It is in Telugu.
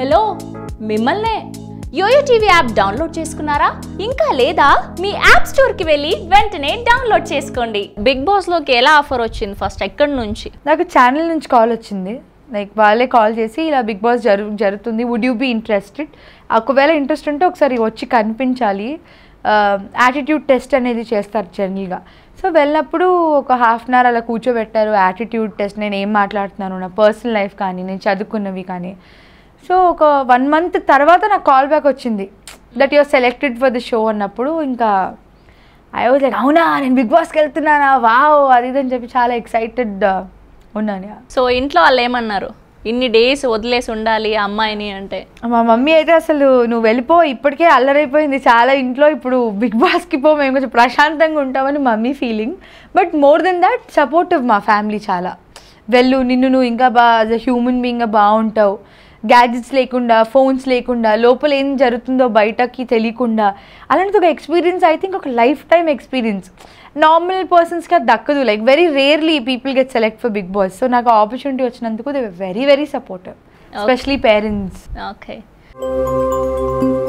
హలో మిమ్మల్నే యోయో టీవీ యాప్ డౌన్లోడ్ చేసుకున్నారా ఇంకా లేదా మీ యాప్ స్టోర్కి వెళ్ళి వెంటనే డౌన్లోడ్ చేసుకోండి బిగ్ బాస్లోకి ఎలా ఆఫర్ వచ్చింది ఫస్ట్ ఎక్కడి నుంచి నాకు ఛానల్ నుంచి కాల్ వచ్చింది లైక్ వాళ్ళే కాల్ చేసి ఇలా బిగ్ బాస్ జరు జరుగుతుంది వుడ్ యూ బీ ఇంట్రెస్టెడ్ ఒకవేళ ఇంట్రెస్ట్ ఉంటే ఒకసారి వచ్చి కనిపించాలి యాటిట్యూడ్ టెస్ట్ అనేది చేస్తారు జనరల్గా సో వెళ్ళినప్పుడు ఒక హాఫ్ అన్ అవర్ అలా కూర్చోబెట్టారు యాటిట్యూడ్ టెస్ట్ నేను ఏం మాట్లాడుతున్నాను నా పర్సనల్ లైఫ్ కానీ నేను చదువుకున్నవి కానీ సో ఒక వన్ మంత్ తర్వాత నాకు కాల్ బ్యాక్ వచ్చింది that your selected for the show అన్నప్పుడు ఇంకా ఐ వాజ్ లైక్ అవునా నేను బిగ్ బాస్కి వెళ్తున్నానా వావ్ అది ఇది అని చెప్పి చాలా ఎక్సైటెడ్ ఉన్నాను సో ఇంట్లో వాళ్ళు ఏమన్నారు ఇన్ని డేస్ వదిలేసి ఉండాలి ఆ అమ్మాయిని అంటే మా మమ్మీ అయితే అసలు నువ్వు వెళ్ళిపో ఇప్పటికే అల్లరైపోయింది చాలా ఇంట్లో ఇప్పుడు బిగ్ బాస్కి పో మేము కొంచెం ప్రశాంతంగా ఉంటామని mummy feeling but more than that supportive మా ఫ్యామిలీ చాలా వెళ్ళు నిన్ను నువ్వు ఇంకా బాగా యాజ్ అ హ్యూమన్ బీయింగ్గా బాగుంటావు గ్యాడ్జెట్స్ లేకుండా ఫోన్స్ లేకుండా లోపల ఏం జరుగుతుందో బయటకి తెలియకుండా అలాంటిది ఒక ఎక్స్పీరియన్స్ ఐ థింక్ ఒక లైఫ్ టైం ఎక్స్పీరియన్స్ నార్మల్ పర్సన్స్కి అది దక్కదు like very rarely people get select for Bigg Boss so నాకు ఆపర్చునిటీ వచ్చినందుకు they very very supportive especially parents okay